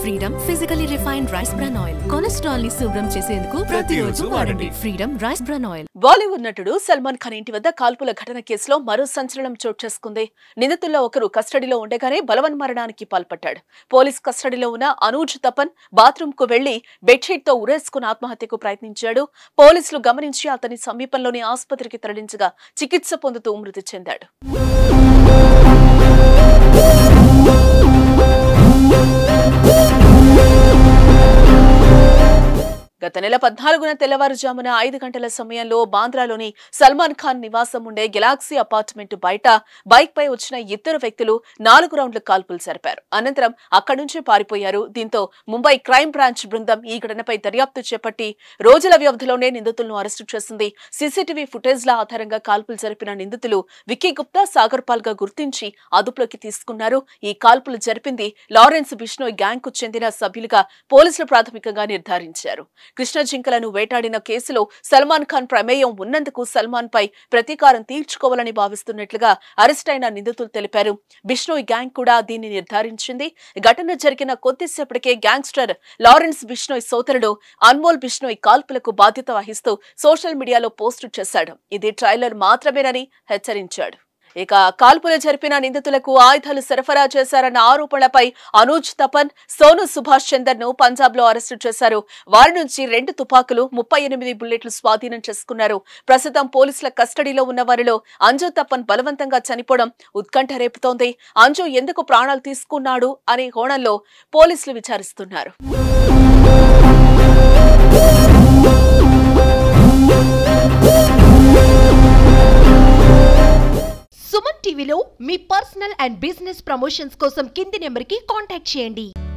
freedom physically refined rice bran oil cholesterol ని శుభ్రం చేసేందుకు ప్రతిరోజు వాడండి freedom rice bran oil Bollywood నటుడు సల్మాన్ ఖాన్ ఇంటి వద్ద కాల్పుల ఘటన కేసులో మరో సంచలనం చోటు చేసుకుంది నిందితుల్లో ఒకరు కస్టడీలో ఉండగానే బలవన్మరణానికి పాల్పడ్డాడు పోలీస్ కస్టడీలో ఉన్న అనూజ్ తపన్ బాత్రూమ్ కు వెళ్లి బెడ్షీట్ తో ఉరేసుకుని ఆత్మహత్యకు ప్రయత్నించాడు పోలీసులు గమనించి అతని సమీపంలోని ఆసుపత్రికి తరలించగా చికిత్స పొందుతూ మృతి చెందాడు గత నెల పద్నాలుగున తెల్లవారుజామున ఐదు గంటల సమయంలో బాంద్రాలోని సల్మాన్ ఖాన్ నివాసం ఉండే గెలాక్సీ అపార్ట్మెంట్ బయట బైక్ పై వచ్చిన ఇద్దరు వ్యక్తులు నాలుగు రౌండ్ల కాల్పులు జరిపారు అనంతరం అక్కడి నుంచి పారిపోయారు దీంతో ముంబై క్రైమ్ బ్రాంచ్ బృందం ఈ ఘటనపై దర్యాప్తు చేపట్టి రోజుల వ్యవధిలోనే నిందితులను అరెస్టు చేసింది సీసీటీవీ ఫుటేజ్ల ఆధారంగా కాల్పులు జరిపిన నిందితులు విక్కీ గుప్తా సాగర్ పాల్ గా గుర్తించి అదుపులోకి తీసుకున్నారు ఈ కాల్పులు జరిపింది లారెన్స్ బిష్నోయ్ గ్యాంగ్ కు చెందిన సభ్యులుగా పోలీసులు ప్రాథమికంగా నిర్ధారించారు కృష్ణ జింకలను వేటాడిన కేసులో సల్మాన్ ఖాన్ ప్రమేయం ఉన్నందుకు సల్మాన్ పై ప్రతీకారం తీర్చుకోవాలని భావిస్తున్నట్లుగా అరెస్ట్ అయిన నిందితులు తెలిపారు బిష్నోయ్ గ్యాంగ్ కూడా దీన్ని నిర్ధారించింది ఘటన జరిగిన కొద్దిసేపటికే గ్యాంగ్స్టర్ లారెన్స్ బిష్నోయ్ సోదరుడు అన్మోల్ బిష్నోయ్ కాల్పులకు బాధ్యత వహిస్తూ సోషల్ మీడియాలో పోస్టు చేశాడు ఇది ట్రైలర్ మాత్రమేనని హెచ్చరించాడు ఇక కాల్పులు జరిపిన నిందితులకు ఆయుధాలు సరఫరా చేశారన్న ఆరోపణలపై అనూజ్ తపన్ సోను సుభాష్ చందర్ ను పంజాబ్ లో అరెస్టు చేశారు వారి నుంచి రెండు తుపాకులు ముప్పై ఎనిమిది బుల్లెట్లు స్వాధీనం చేసుకున్నారు ప్రస్తుతం పోలీసుల కస్టడీలో ఉన్న వారిలో అంజు తపన్ బలవంతంగా చనిపోవడం ఉత్కంఠ రేపుతోంది అంజు ఎందుకు ప్రాణాలు తీసుకున్నాడు అనే కోణంలో పోలీసులు విచారిస్తున్నారు సుమన్ టీవీలో మీ పర్సనల్ అండ్ బిజినెస్ ప్రమోషన్స్ కోసం కింది నెంబర్కి కాంటాక్ట్ చేయండి